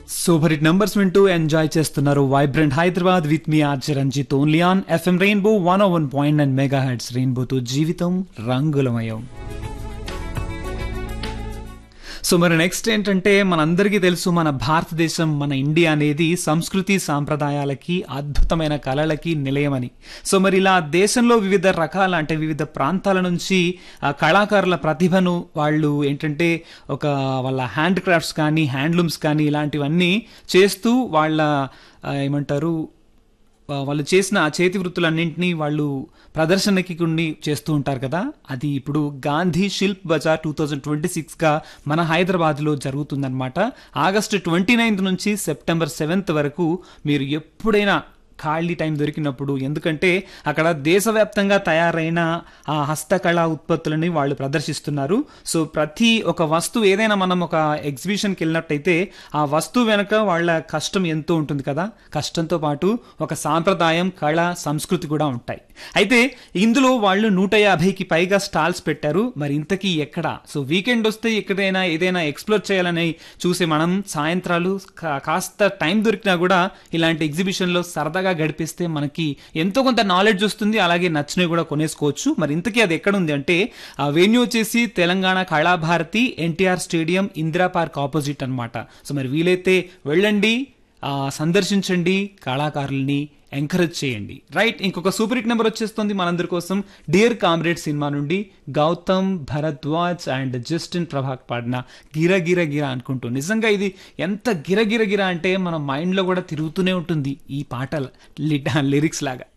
super hit numbers వింటూ enjoy చేస్తున్నారు vibrant Hyderabad with మీ R Chiranjit only on FM rainbow one O one point nine mega hits రెయిన్బోతో జీవితం రంగులమయం సో మరి నెక్స్ట్ ఏంటంటే మనందరికీ తెలుసు మన భారతదేశం మన ఇండియా అనేది సంస్కృతి సాంప్రదాయాలకి అద్భుతమైన కళలకి నిలయమని సో మరి ఇలా దేశంలో వివిధ రకాల అంటే వివిధ ప్రాంతాల నుంచి ఆ కళాకారుల ప్రతిభను వాళ్ళు ఏంటంటే ఒక వాళ్ళ హ్యాండ్ క్రాఫ్ట్స్ కానీ హ్యాండ్లూమ్స్ కానీ ఇలాంటివన్నీ చేస్తూ వాళ్ళ ఆ, ఏమంటారు ఆ, వాళ్ళు చేసిన ఆ చేతి వృత్తులన్నింటినీ వాళ్ళు ప్రదర్శనకి కొన్ని చేస్తూ ఉంటారు కదా అది ఇప్పుడు Gandhi Shilp Bazaar two thousand twenty సిక్స్గా మన హైదరాబాద్లో జరుగుతుందన్నమాట ఆగస్టు ట్వంటీ నైన్త్ నుంచి సెప్టెంబర్ సెవెంత్ వరకు మీరు ఎప్పుడైనా ఖాళీ టైం దొరికినప్పుడు ఎందుకంటే అక్కడ దేశవ్యాప్తంగా తయారైన ఆ హస్తకళా ఉత్పత్తులని వాళ్ళు ప్రదర్శిస్తున్నారు సో ప్రతి ఒక వస్తువు ఏదైనా మనం ఒక ఎగ్జిబిషన్కి వెళ్ళినట్టయితే ఆ వస్తువు వెనక వాళ్ళ కష్టం ఎంతో ఉంటుంది కదా కష్టంతో పాటు ఒక సాంప్రదాయం కళ సంస్కృతి కూడా ఉంటాయి అయితే ఇందులో వాళ్ళు నూట యాభైకి పైగా స్టాల్స్ పెట్టారు మరి ఇంతకీ ఎక్కడ సో వీకెండ్ వస్తే ఎక్కడైనా ఏదైనా ఎక్స్ప్లోర్ చేయాలని చూసే మనం సాయంత్రాలు కా- కాస్త టైం దొరికినా కూడా ఇలాంటి ఎగ్జిబిషన్లో సరదాగా గడిపిస్తే మనకి ఎంతో కొంత నాలెడ్జ్ వస్తుంది అలాగే నచ్చినవి కూడా కొనేసుకోవచ్చు మరి ఇంతకీ అది ఎక్కడ ఉంది అంటే ఆ వెన్యూ వచ్చేసి Telangana Kalabharathi NTR stadium Indira park opposite అన్నమాట సో మరి వీలైతే వెళ్ళండి ఆ, సందర్శించండి కళాకారుల్ని ఎంకరేజ్ చేయండి రైట్ ఇంకొక సూపర్ హిట్ నెంబర్ వచ్చేస్తుంది మనందరి కోసం డియర్ కామ్రేడ్ సినిమా నుండి గౌతమ్ భరద్వాజ్ అండ్ జస్టిన్ ప్రభాక్ పాడిన గిర గిర గిర అనుకుంటూ నిజంగా ఇది ఎంత గిర గిర గిర అంటే మన మైండ్లో కూడా తిరుగుతూనే ఉంటుంది ఈ పాట లిరిక్స్ లాగా